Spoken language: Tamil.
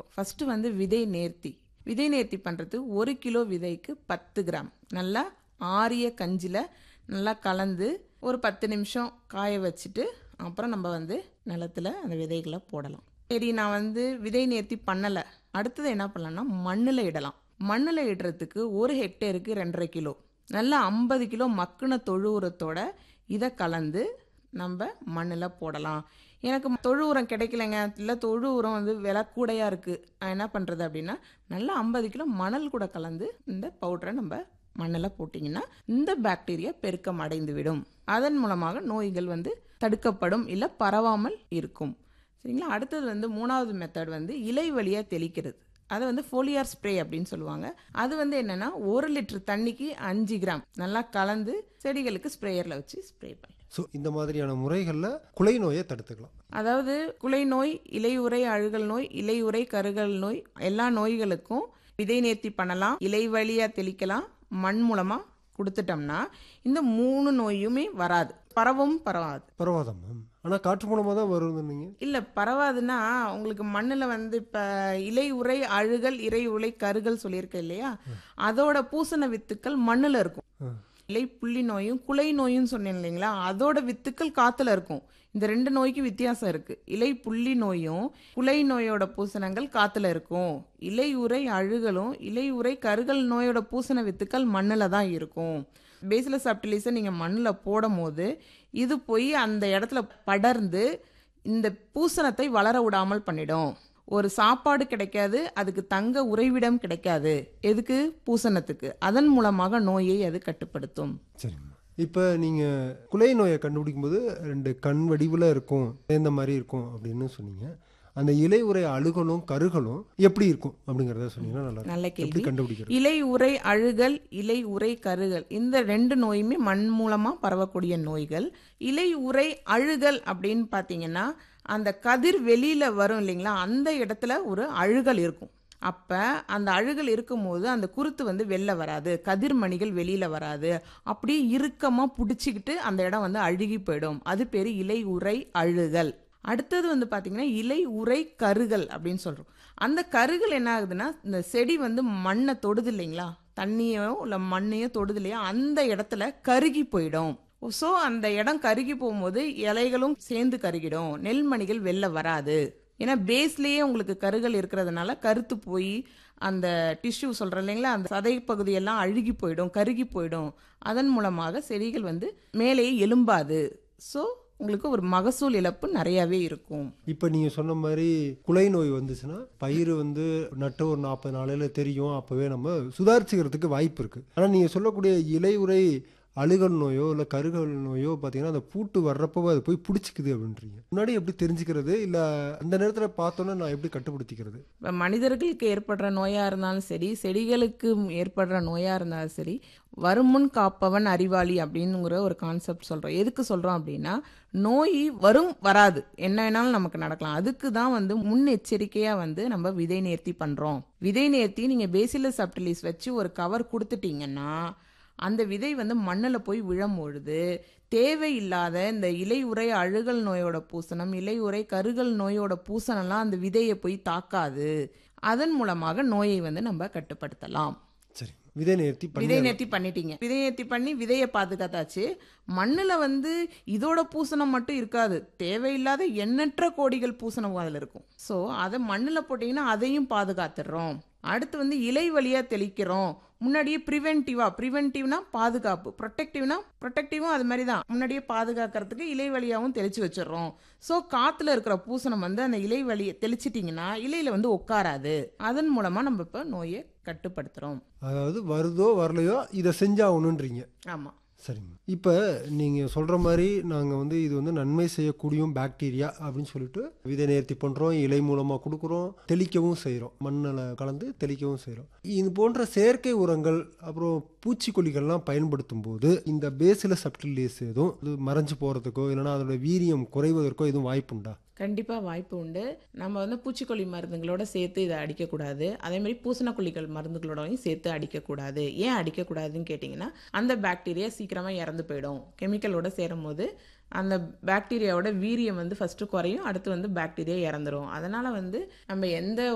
ஃபர்ஸ்ட் வந்து விதை நேர்த்தி விதை நேர்த்தி பண்ணுறது ஒரு கிலோ விதைக்கு பத்து கிராம் நல்லா ஆரிய கஞ்சில் நல்லா கலந்து ஒரு பத்து நிமிஷம் காய வச்சுட்டு அப்புறம் நம்ம வந்து நிலத்துல அந்த விதைகளை போடலாம் சரி நான் வந்து விதை நேர்த்தி பண்ணலை அடுத்தது என்ன பண்ணலாம்னா மண்ணில் இடலாம் மண்ணில் இடுறதுக்கு ஒரு ஹெக்டேருக்கு ரெண்டரை கிலோ நல்லா ஐம்பது கிலோ மக்குன தொழு உரத்தோட இதை கலந்து நம்ம மண்ணில் போடலாம் எனக்கு தொழு உரம் கிடைக்கலங்க இல்லை தொழு உரம் வந்து விலை கூடையாக இருக்குது நான் என்ன பண்ணுறது அப்படின்னா நல்லா ஐம்பது கிலோ மணல் கூட கலந்து இந்த பவுடரை நம்ம மண்ணில் போட்டிங்கன்னா இந்த பாக்டீரியா பெருக்கம் அடைந்து விடும் அதன் மூலமாக நோய்கள் வந்து தடுக்கப்படும் இல்லை பரவாமல் இருக்கும் சரிங்களா அடுத்தது வந்து மூணாவது மெத்தட் வந்து இலை வழியாக தெளிக்கிறது அதை வந்து ஃபோலியார் ஸ்ப்ரே அப்படின்னு சொல்லுவாங்க அது வந்து என்னன்னா ஒரு லிட்டர் தண்ணிக்கு அஞ்சு கிராம் நல்லா கலந்து செடிகளுக்கு ஸ்ப்ரேயரில் வச்சு ஸ்ப்ரே பண்ணி ஸோ இந்த மாதிரியான முறைகளில் குலை நோயை தடுத்துக்கலாம் அதாவது குலை நோய் இலையுறை அழுகல் நோய் இலையுறை கருகல் நோய் எல்லா நோய்களுக்கும் விதை நேர்த்தி பண்ணலாம் இலை வழியா தெளிக்கலாம் மண் மூலமா கொடுத்துட்டோம்னா இந்த மூணு நோயுமே வராது பரவும் பரவாது பரவாதான் மேம் ஆனால் காற்று மூலமாக தான் வருது நீங்கள் இல்ல பரவாதுன்னா உங்களுக்கு மண்ணுல வந்து இப்ப இலை உரை அழுகல் இறை உலை கருகல் சொல்லியிருக்கேன் இல்லையா அதோட பூசண வித்துக்கள் மண்ணுல இருக்கும் இலை புள்ளி நோயும் குலை நோயும் சொன்னேன் இல்லைங்களா அதோட வித்துக்கள் காத்துல இருக்கும் இந்த ரெண்டு நோய்க்கு வித்தியாசம் இருக்கு இலை புள்ளி நோயும் குலை நோயோட பூசணங்கள் காத்துல இருக்கும் இலை உரை அழுகலும் இலை உரை கருகல் நோயோட பூசண வித்துக்கள் மண்ணுல தான் இருக்கும் பேசிலஸ் சப்டிலிஸை நீங்கள் மண்ணில் போடும் போது இது போய் அந்த இடத்துல படர்ந்து இந்த பூசணத்தை வளர விடாமல் பண்ணிடும் ஒரு சாப்பாடு கிடைக்காது அதுக்கு தங்க உறைவிடம் கிடைக்காது எதுக்கு பூசணத்துக்கு அதன் மூலமாக நோயை அது கட்டுப்படுத்தும் சரிம்மா இப்போ நீங்கள் குலை நோயை கண்டுபிடிக்கும் போது ரெண்டு கண் வடிவில் இருக்கும் இந்த மாதிரி இருக்கும் அப்படின்னு சொன்னீங்க அந்த இலை உரை அழுகலும் கருகலும் எப்படி இருக்கும் அப்படிங்கிறத சொன்னீங்கன்னா நல்லா இருக்கும். நல்ல எப்படி கேள்வி கண்டுபிடிக்கிறது இலை உரை அழுகல் இலை உரை கருகல் இந்த ரெண்டு நோயுமே மண் மூலமா பரவக்கூடிய நோய்கள் இலை உரை அழுகல் அப்படின்னு பார்த்தீங்கன்னா அந்த கதிர் வெளியில வரும் இல்லைங்களா அந்த இடத்துல ஒரு அழுகல் இருக்கும் அப்ப அந்த அழுகல் இருக்கும்போது அந்த குருத்து வந்து வெளில வராது கதிர்மணிகள் வெளியில வராது அப்படியே இறுக்கமா பிடிச்சிக்கிட்டு அந்த இடம் வந்து அழுகி போயிடும் அது பேரு இலை உரை அழுகல் அடுத்தது வந்து பாத்தீங்கன்னா இலை உரை கருகல் அப்படின்னு சொல்றோம் அந்த கருகல் என்ன ஆகுதுன்னா இந்த செடி வந்து மண்ணை தொடுது இல்லைங்களா தண்ணியோ இல்லை மண்ணையோ தொடுது இல்லையா அந்த இடத்துல கருகி போயிடும் ஸோ அந்த இடம் கருகி போகும்போது இலைகளும் சேர்ந்து கருகிடும் நெல்மணிகள் வெளில வராது ஏன்னா பேஸ்லேயே உங்களுக்கு கருகல் இருக்கிறதுனால கருத்து போய் அந்த டிஷ்யூ சொல்கிறோம் இல்லைங்களா அந்த சதை பகுதியெல்லாம் அழுகி போயிடும் கருகி போயிடும் அதன் மூலமாக செடிகள் வந்து மேலேயே எலும்பாது ஸோ உங்களுக்கு ஒரு மகசூல் இழப்பு நிறையாவே இருக்கும் இப்போ நீங்கள் சொன்ன மாதிரி குலை நோய் வந்துச்சுன்னா பயிர் வந்து நட்டு ஒரு நாற்பது நாளையில் தெரியும் அப்போவே நம்ம சுதாரிச்சுக்கிறதுக்கு வாய்ப்பு இருக்குது ஆனால் நீங்கள் சொல்லக்கூடிய இலை உரை அழுகல் நோயோ இல்லை கருகல் நோயோ பார்த்தீங்கன்னா அந்த பூட்டு வர்றப்போ அது போய் பிடிச்சிக்குது அப்படின்றீங்க முன்னாடி எப்படி தெரிஞ்சுக்கிறது இல்லை அந்த நேரத்தில் பார்த்தோன்னா நான் எப்படி கட்டுப்படுத்திக்கிறது இப்போ மனிதர்களுக்கு ஏற்படுற நோயாக இருந்தாலும் சரி செடிகளுக்கு ஏற்படுற நோயாக இருந்தாலும் சரி வருமுன் காப்பவன் அறிவாளி அப்படிங்கிற ஒரு கான்செப்ட் சொல்கிறோம் எதுக்கு சொல்கிறோம் அப்படின்னா நோய் வரும் வராது என்ன வேணாலும் நமக்கு நடக்கலாம் அதுக்கு தான் வந்து முன்னெச்சரிக்கையாக வந்து நம்ம விதை நேர்த்தி பண்ணுறோம் விதை நேர்த்தி நீங்கள் பேசிலஸ் சப்டிலிஸ் வச்சு ஒரு கவர் கொடுத்துட்டீங்கன்னா அந்த விதை வந்து மண்ணில் போய் விழும்பொழுது தேவையில்லாத இந்த இலை உரை அழுகல் நோயோட பூசணம் இலை உரை கருகல் நோயோட பூசணம்லாம் அந்த விதையை போய் தாக்காது அதன் மூலமாக நோயை வந்து நம்ம கட்டுப்படுத்தலாம் சரி விதை நேர்த்தி பண்ணி விதை நேர்த்தி பண்ணிட்டீங்க விதை நேர்த்தி பண்ணி விதையை பாதுகாத்தாச்சு மண்ணுல வந்து இதோட பூசணம் மட்டும் இருக்காது தேவையில்லாத எண்ணற்ற கோடிகள் பூசணம் அதில் இருக்கும் ஸோ அதை மண்ணில் போட்டிங்கன்னா அதையும் பாதுகாத்துடுறோம் அடுத்து வந்து இலை வழியா தெளிக்கிறோம் முன்னாடியே ப்ரிவென்டிவா ப்ரிவென்டிவ்னா பாதுகாப்பு ப்ரொடெக்டிவ்னா ப்ரொடெக்டிவும் அது மாதிரி தான் முன்னாடியே பாதுகாக்கிறதுக்கு இலை வழியாவும் தெளிச்சு வச்சிடுறோம் ஸோ காத்துல இருக்கிற பூசணம் வந்து அந்த இலை வழியை தெளிச்சிட்டிங்கன்னா இலையில வந்து உட்காராது அதன் மூலமா நம்ம இப்போ நோயை கட்டுப்படுத்துறோம் அதாவது வருதோ வரலையோ இதை செஞ்சாகணுன்றீங்க ஆமா சரிங்க இப்போ நீங்கள் சொல்கிற மாதிரி நாங்கள் வந்து இது வந்து நன்மை செய்யக்கூடிய பாக்டீரியா அப்படின்னு சொல்லிட்டு விதை நேர்த்தி பண்ணுறோம் இலை மூலமாக கொடுக்குறோம் தெளிக்கவும் செய்கிறோம் மண்ணில் கலந்து தெளிக்கவும் செய்கிறோம் இது போன்ற செயற்கை உரங்கள் அப்புறம் பூச்சிக்கொல்லிகள்லாம் பயன்படுத்தும் போது இந்த பேசில் சப்டிலேஸ் எதுவும் இது மறைஞ்சு போகிறதுக்கோ இல்லைன்னா அதோட வீரியம் குறைவதற்கோ எதுவும் வாய்ப்புண்டா கண்டிப்பாக வாய்ப்பு உண்டு நம்ம வந்து பூச்சிக்கொல்லி மருந்துகளோட சேர்த்து இதை அடிக்கக்கூடாது அதே மாதிரி பூசணக்கொல்லிகள் மருந்துகளோடையும் சேர்த்து அடிக்கக்கூடாது ஏன் அடிக்கக்கூடாதுன்னு கேட்டிங்கன்னா அந்த பாக்டீரியா சீக்கிரமாக இறந்து போயிடும் கெமிக்கலோட சேரும் போது அந்த பாக்டீரியாவோட வீரியம் வந்து ஃபஸ்ட்டு குறையும் அடுத்து வந்து பாக்டீரியா இறந்துரும் அதனால் வந்து நம்ம எந்த